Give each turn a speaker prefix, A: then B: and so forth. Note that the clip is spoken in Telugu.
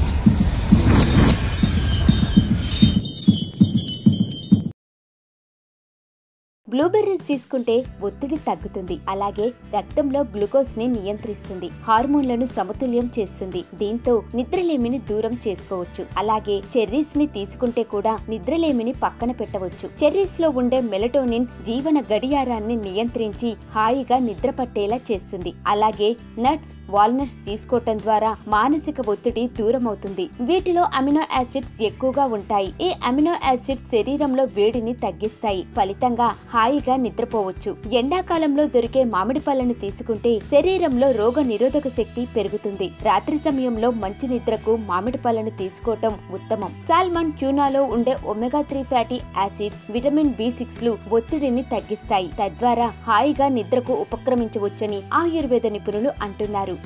A: బ్లూబెర్రీస్ తీసుకుంటే ఒత్తిడి తగ్గుతుంది అలాగే రక్తంలో గ్లూకోజ్ ని నియంత్రిస్తుంది హార్మోన్లను సమతుల్యం చేస్తుంది దీంతో నిద్రలేమిని దూరం చేసుకోవచ్చు అలాగే చెర్రీస్ ని తీసుకుంటే కూడా నిద్రలేమిని పక్కన పెట్టవచ్చు చెర్రీస్ లో ఉండే మెలటోనిన్ జీవన గడియారాన్ని నియంత్రించి హాయిగా నిద్ర పట్టేలా చేస్తుంది అలాగే నట్స్ వాల్నట్స్ తీసుకోవటం ద్వారా మానసిక ఒత్తిడి దూరం అవుతుంది వీటిలో అమినో యాసిడ్స్ ఎక్కువగా ఉంటాయి ఈ అమినో యాసిడ్స్ శరీరంలో వేడిని తగ్గిస్తాయి ఫలితంగా హాయిగా నిద్రపోవచ్చు ఎండాకాలంలో దొరికే మామిడి పళ్ళను తీసుకుంటే శరీరంలో రోగ నిరోధక శక్తి పెరుగుతుంది రాత్రి సమయంలో మంచి నిద్రకు మామిడి పళ్ళను తీసుకోవటం ఉత్తమం సాల్మన్ ట్యూనాలో ఉండే omega three fatty acids vitamin B six లు ఒత్తిడిని తగ్గిస్తాయి తద్వారా హాయిగా నిద్రకు ఉపక్రమించవచ్చని ఆయుర్వేద నిపుణులు అంటున్నారు